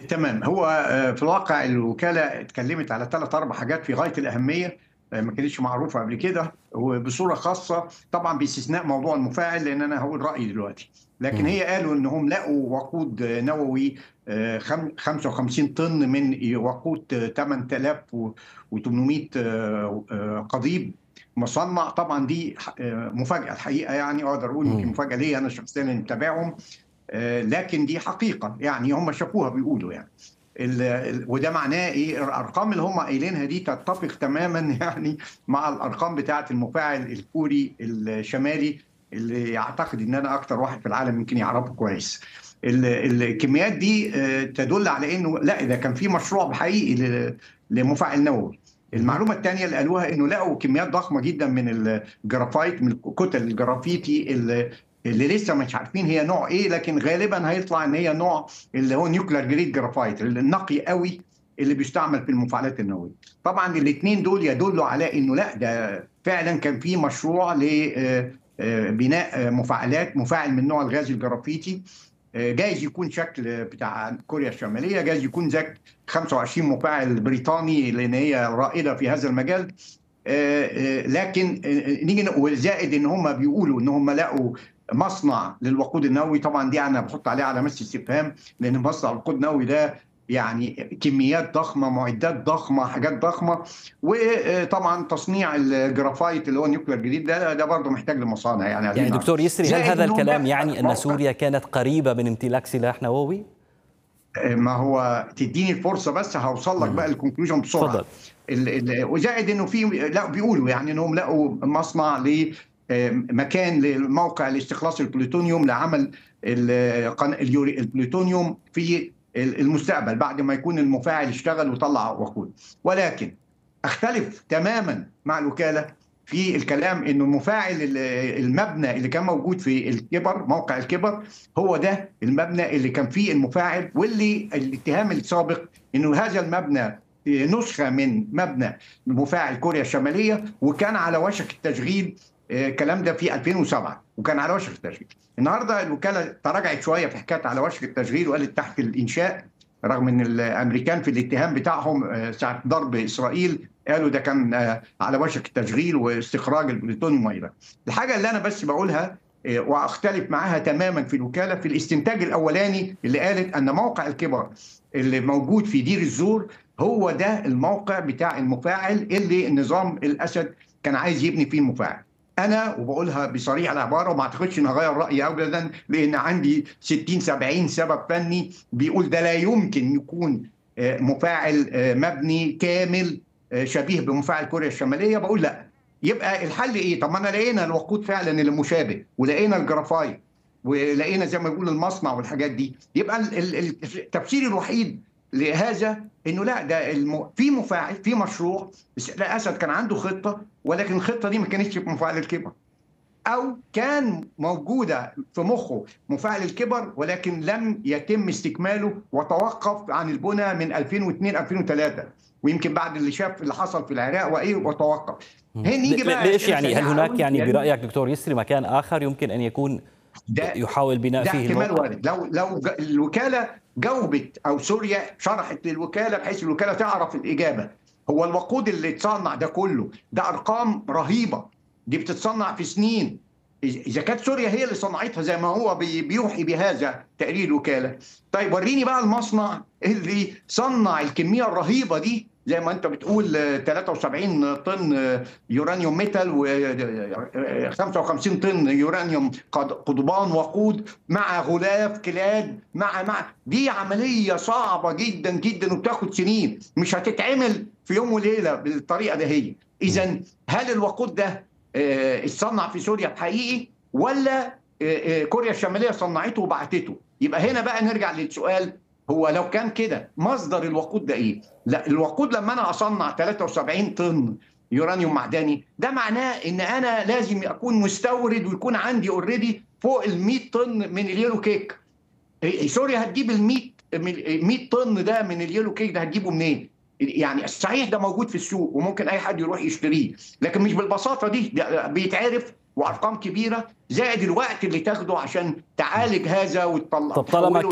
تمام هو آه، في الواقع الوكاله اتكلمت على ثلاث اربع حاجات في غايه الاهميه آه، ما كانتش معروفه قبل كده وبصوره خاصه طبعا باستثناء موضوع المفاعل لان انا هقول رايي دلوقتي لكن مم. هي قالوا انهم لقوا وقود آه، نووي آه، خم- 55 طن من وقود آه، 8800 آه، آه، قضيب مصنع طبعا دي آه، مفاجاه الحقيقه يعني اقدر اقول يمكن مم. مفاجاه ليا انا شخصيا اللي متابعهم آه، لكن دي حقيقه يعني هم شافوها بيقولوا يعني ال- ال- وده معناه ايه الارقام اللي هم قايلينها دي تتفق تماما يعني مع الارقام بتاعه المفاعل الكوري الشمالي اللي اعتقد ان انا اكتر واحد في العالم يمكن يعرفه كويس ال- الكميات دي آه، تدل على انه لا ده كان في مشروع حقيقي ل- لمفاعل نووي المعلومه الثانيه اللي قالوها انه لقوا كميات ضخمه جدا من الجرافايت من كتل الجرافيتي اللي اللي لسه مش عارفين هي نوع ايه لكن غالبا هيطلع ان هي نوع اللي هو نيوكلير جريد جرافايت النقي قوي اللي بيستعمل في المفاعلات النوويه. طبعا الاثنين دول يدلوا على انه لا ده فعلا كان في مشروع لبناء مفاعلات مفاعل من نوع الغاز الجرافيتي آه، جايز يكون شكل بتاع كوريا الشماليه جايز يكون زي 25 مفاعل بريطاني لان هي رائده في هذا المجال آه، آه، لكن آه، نيجي نقول زائد ان هم بيقولوا ان هم لقوا مصنع للوقود النووي طبعا دي انا بحط عليها علامات استفهام لان مصنع الوقود النووي ده يعني كميات ضخمه معدات ضخمه حاجات ضخمه وطبعا تصنيع الجرافايت اللي هو النيوكلير جديد ده ده برضه محتاج لمصانع يعني يعني عايزين دكتور يسري هل زائد هذا إنهم الكلام لا- يعني أن موقع- سوريا كانت قريبة من امتلاك سلاح نووي؟ ما هو تديني الفرصه بس هوصل لك مم. بقى الكونكلوجن بسرعه تفضل ال- ال- وزائد انه في لا بيقولوا يعني انهم لقوا مصنع ل آه، مكان لموقع لاستخلاص البلوتونيوم لعمل ال- قن- اليوري- البلوتونيوم في ال- المستقبل بعد ما يكون المفاعل اشتغل وطلع وقود ولكن اختلف تماما مع الوكاله في الكلام انه المفاعل ال- المبنى اللي كان موجود في الكبر موقع الكبر هو ده المبنى اللي كان فيه المفاعل واللي الاتهام السابق انه هذا المبنى نسخه من مبنى مفاعل كوريا الشماليه وكان على وشك التشغيل آه، الكلام ده في 2007 وكان على وشك التشغيل النهارده الوكاله تراجعت شويه في حكايه على وشك التشغيل وقالت تحت الانشاء رغم ان الامريكان في الاتهام بتاعهم آه، ساعه ضرب اسرائيل قالوا ده كان آه، على وشك التشغيل واستخراج البلوتونيوم والى الحاجه اللي انا بس بقولها آه، واختلف معاها تماما في الوكاله في الاستنتاج الاولاني اللي قالت ان موقع الكبر اللي موجود في دير الزور هو ده الموقع بتاع المفاعل اللي النظام الاسد كان عايز يبني فيه المفاعل انا وبقولها بصريح العباره وما اعتقدش ان هغير رايي ابدا لان عندي 60 70 سبب فني بيقول ده لا يمكن يكون آه، مفاعل آه، مبني كامل آه، شبيه بمفاعل كوريا الشماليه بقول لا يبقى الحل ايه طب ما انا لقينا الوقود فعلا اللي مشابه ولقينا الجرافايت ولقينا زي ما بيقول المصنع والحاجات دي يبقى ال- ال- التفسير الوحيد لهذا انه لا ده الم... في مفاعل في مشروع لا اسد كان عنده خطه ولكن الخطه دي ما كانتش في مفاعل الكبر او كان موجوده في مخه مفاعل الكبر ولكن لم يتم استكماله وتوقف عن البنى من 2002 2003 ويمكن بعد اللي شاف اللي حصل في العراق وايه وتوقف هنا نيجي بقى ليش أسئلة يعني هل سريعة هناك أوي. يعني برأيك دكتور يسري مكان آخر يمكن أن يكون ده يحاول بناء ده فيه احتمال الموقع؟ وارد لو لو ج- الوكاله جاوبت او سوريا شرحت للوكاله بحيث الوكاله تعرف الاجابه هو الوقود اللي اتصنع ده كله ده ارقام رهيبه دي بتتصنع في سنين إذ- اذا كانت سوريا هي اللي صنعتها زي ما هو بي- بيوحي بهذا تقرير الوكاله طيب وريني بقى المصنع اللي صنع الكميه الرهيبه دي زي ما انت بتقول آه، 73 طن آه، يورانيوم ميتال و آه، 55 طن يورانيوم قض- قضبان وقود مع غلاف كلاد مع مع دي عمليه صعبه جدا جدا وبتاخد سنين مش هتتعمل في يوم وليله بالطريقه ده هي اذا هل الوقود ده آه، اتصنع في سوريا حقيقي ولا آه، آه، كوريا الشماليه صنعته وبعتته يبقى هنا بقى نرجع للسؤال هو لو كان كده مصدر الوقود ده ايه لا الوقود لما انا اصنع 73 طن يورانيوم معدني ده معناه ان انا لازم اكون مستورد ويكون عندي اوريدي فوق ال 100 طن من اليلو كيك إيه- سوريا هتجيب ال 100 من- 100 طن ده من اليلو كيك ده هتجيبه منين؟ يعني صحيح ده موجود في السوق وممكن اي حد يروح يشتريه لكن مش بالبساطه دي ده بيتعرف وارقام كبيره زائد الوقت اللي تاخده عشان تعالج هذا وتطلع طب طالما تحوله